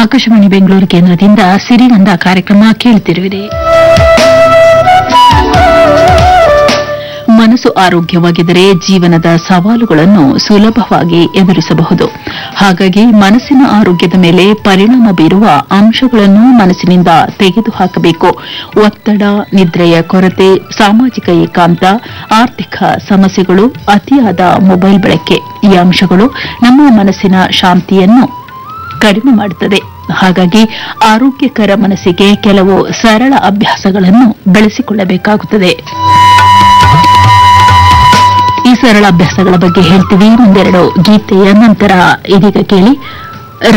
ಆಕಾಶವಾಣಿ ಬೆಂಗಳೂರು ಕೇಂದ್ರದಿಂದ ಸಿರಿಗಂಧ ಕಾರ್ಯಕ್ರಮ ಕೇಳುತ್ತಿರುವಿರಿ ಮನಸ್ಸು ಆರೋಗ್ಯವಾಗಿದ್ದರೆ ಜೀವನದ ಸವಾಲುಗಳನ್ನು ಸುಲಭವಾಗಿ ಎದುರಿಸಬಹುದು ಹಾಗಾಗಿ ಮನಸ್ಸಿನ ಆರೋಗ್ಯದ ಮೇಲೆ ಪರಿಣಾಮ ಬೀರುವ ಅಂಶಗಳನ್ನು ಮನಸ್ಸಿನಿಂದ ತೆಗೆದುಹಾಕಬೇಕು ಒತ್ತಡ ನಿದ್ರೆಯ ಕೊರತೆ ಸಾಮಾಜಿಕ ಏಕಾಂತ ಆರ್ಥಿಕ ಸಮಸ್ಯೆಗಳು ಅತಿಯಾದ ಮೊಬೈಲ್ ಬಳಕೆ ಈ ಅಂಶಗಳು ನಮ್ಮ ಮನಸ್ಸಿನ ಶಾಂತಿಯನ್ನು ಕಡಿಮೆ ಮಾಡುತ್ತದೆ ಹಾಗಾಗಿ ಆರೋಗ್ಯಕರ ಮನಸ್ಸಿಗೆ ಕೆಲವು ಸರಳ ಅಭ್ಯಾಸಗಳನ್ನು ಬೆಳೆಸಿಕೊಳ್ಳಬೇಕಾಗುತ್ತದೆ ಈ ಸರಳ ಅಭ್ಯಾಸಗಳ ಬಗ್ಗೆ ಹೇಳ್ತೀವಿ ಮುಂದೆರಡು ಗೀತೆಯ ನಂತರ ಇದೀಗ ಕೇಳಿ